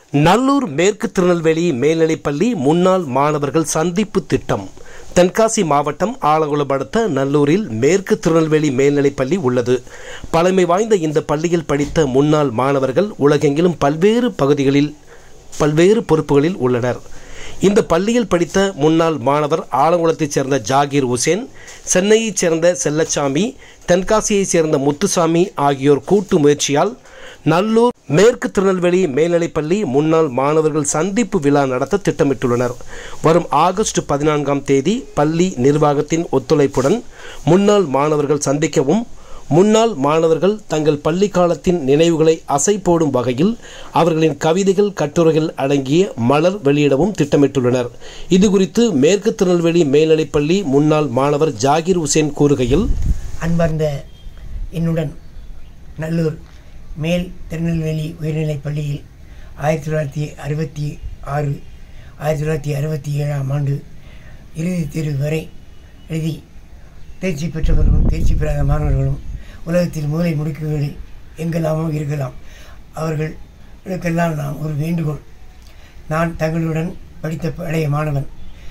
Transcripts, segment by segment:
நல்லூர் மேற்கு திருநெல்வேலி மேல்நிலைப்பள்ளி முன்னாள் மாணவர்கள் சந்திப்பு திட்டம் தென்காசி மாவட்டம் ஆலங்குளம் அடுத்த நல்லூரில் மேற்கு திருநெல்வேலி மேல்நிலைப்பள்ளி உள்ளது பழமை வாய்ந்த இந்த பள்ளியில் படித்த முன்னாள் மாணவர்கள் உலகெங்கிலும் பல்வேறு பகுதிகளில் பல்வேறு பொறுப்புகளில் உள்ளனர் இந்த பள்ளியில் படித்த முன்னாள் மாணவர் ஆலங்குளத்தைச் சேர்ந்த ஜாகீர் உசேன் சென்னையைச் சேர்ந்த செல்லச்சாமி தென்காசியைச் சேர்ந்த முத்துசாமி ஆகியோர் கூட்டு முயற்சியால் நல்லூர் மேற்கு திருநெல்வேலி மேல்நிலைப்பள்ளி முன்னாள் மாணவர்கள் சந்திப்பு விழா நடத்த திட்டமிட்டுள்ளனர் வரும் ஆகஸ்ட் பதினான்காம் தேதி பள்ளி நிர்வாகத்தின் ஒத்துழைப்புடன் முன்னாள் மாணவர்கள் சந்திக்கவும் முன்னாள் மாணவர்கள் தங்கள் பள்ளி காலத்தின் நினைவுகளை அசை போடும் வகையில் அவர்களின் கவிதைகள் கட்டுரைகள் அடங்கிய மலர் வெளியிடவும் திட்டமிட்டுள்ளனர் இதுகுறித்து மேற்கு திருநெல்வேலி மேல்நிலைப்பள்ளி முன்னாள் மாணவர் ஜாகிர் உசேன் கூறுகையில் அன்பார்ந்த என்னுடன் நல்லூர் மேல் திருநெல்வேலி உயர்நிலைப் பள்ளியில் ஆயிரத்தி தொள்ளாயிரத்தி அறுபத்தி ஆறு ஆயிரத்தி தொள்ளாயிரத்தி அறுபத்தி ஏழாம் ஆண்டு இறுதித் தேர்வு வரை எழுதி தேர்ச்சி பெற்றவர்களும் தேர்ச்சி பெறாத மாணவர்களும் உலகத்தில் மூலை முடுக்குகளில் எங்கெல்லாமோ இருக்கலாம் அவர்களுக்கெல்லாம் நான் ஒரு வேண்டுகோள் நான் தங்களுடன் படித்த பழைய மாணவன்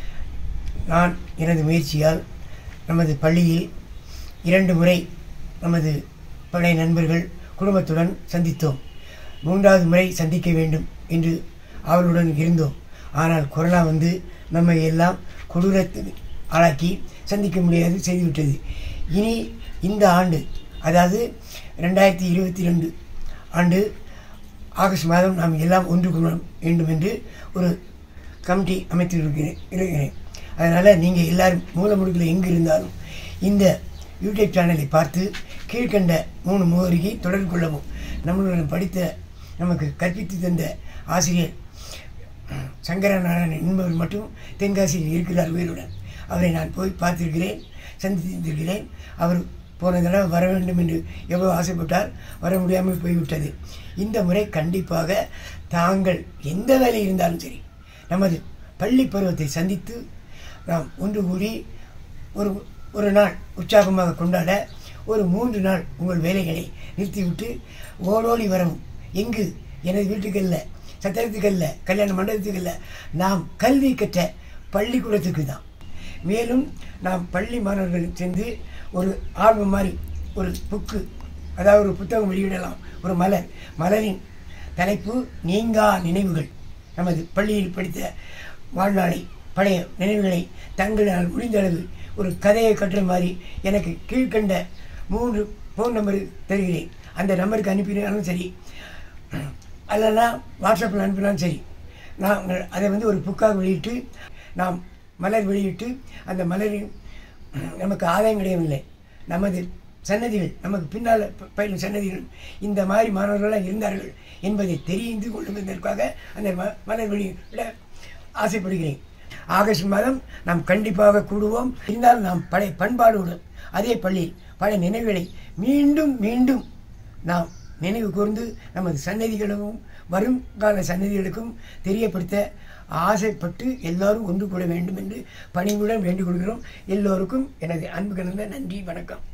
நான் எனது முயற்சியால் நமது பள்ளியில் இரண்டு முறை நமது பழைய நண்பர்கள் குடும்பத்துடன் சந்தித்தோம் மூன்றாவது முறை சந்திக்க வேண்டும் என்று அவளுடன் இருந்தோம் ஆனால் கொரோனா வந்து நம்மை எல்லாம் கொடூரத்துக்கு ஆளாக்கி சந்திக்க முடியாது செய்துவிட்டது இனி இந்த ஆண்டு அதாவது ரெண்டாயிரத்தி இருபத்தி ரெண்டு ஆண்டு ஆகஸ்ட் மாதம் நாம் எல்லாம் ஒன்று கூட வேண்டும் என்று ஒரு கமிட்டி அமைத்து இருக்கிறேன் இருக்கிறேன் அதனால் நீங்கள் எல்லாரும் மூல முடுக்கில் எங்கு இருந்தாலும் இந்த யூடியூப் சேனலை பார்த்து கீழ்கண்ட மூணு முகவரிக்கு தொடர்பு கொள்ளவும் நம்மளுடன் படித்த நமக்கு கற்பித்து தந்த ஆசிரியர் சங்கரநாராயணன் என்பவர் மட்டும் தென்காசியில் இருக்கிறார் உயிருடன் அவரை நான் போய் பார்த்திருக்கிறேன் சந்தித்திருக்கிறேன் அவர் போன தடவை வர வேண்டும் என்று எவ்வளோ ஆசைப்பட்டார் வர முடியாமல் போய்விட்டது இந்த முறை கண்டிப்பாக தாங்கள் எந்த வேலை இருந்தாலும் சரி நமது பள்ளி பருவத்தை சந்தித்து நாம் ஒன்று கூடி ஒரு ஒரு நாள் உற்சாகமாக கொண்டாட ஒரு மூன்று நாள் உங்கள் வேலைகளை நிறுத்திவிட்டு ஓடோடி வரவும் எங்கு எனது வீட்டுக்கல்ல சத்திரத்துக்கல்ல கல்யாண மண்டபத்துக்கல்ல நாம் கல்வி கற்ற பள்ளிக்கூடத்துக்கு தான் மேலும் நாம் பள்ளி மாணவர்கள் சேர்ந்து ஒரு ஆல்பம் மாதிரி ஒரு புக்கு அதாவது ஒரு புத்தகம் வெளியிடலாம் ஒரு மலர் மலரின் தலைப்பு நீங்கா நினைவுகள் நமது பள்ளியில் படித்த வாழ்நாளை பழைய நினைவுகளை தங்களால் முடிந்த அளவு ஒரு கதையை கட்டுற மாதிரி எனக்கு கீழ்கண்ட மூன்று ஃபோன் நம்பர் தருகிறேன் அந்த நம்பருக்கு அனுப்பினாலும் சரி அல்லனா வாட்ஸ்அப்பில் அனுப்பினாலும் சரி நாங்கள் அதை வந்து ஒரு புக்காக வெளியிட்டு நாம் மலர் வெளியிட்டு அந்த மலரின் நமக்கு ஆதாயம் கிடையவில்லை நமது சன்னதிகள் நமக்கு பின்னால் ப- பயிலும் சன்னதிகள் இந்த மாதிரி மாணவர்களாக இருந்தார்கள் என்பதை தெரிந்து கொள்ளும் என்பதற்காக அந்த ம- மலர் வெளியிட ஆசைப்படுகிறேன் ஆகஸ்ட் மாதம் நாம் கண்டிப்பாக கூடுவோம் இருந்தாலும் நாம் பழைய பண்பாடுடன் அதே பள்ளியில் பழைய நினைவுகளை மீண்டும் மீண்டும் நாம் நினைவு கூர்ந்து நமது சன்னதிகளும் வருங்கால சன்னதிகளுக்கும் தெரியப்படுத்த ஆசைப்பட்டு எல்லாரும் ஒன்று கூட வேண்டும் என்று பணிவுடன் வேண்டிக் கொள்கிறோம் எல்லோருக்கும் எனது அன்பு கலந்த நன்றி வணக்கம்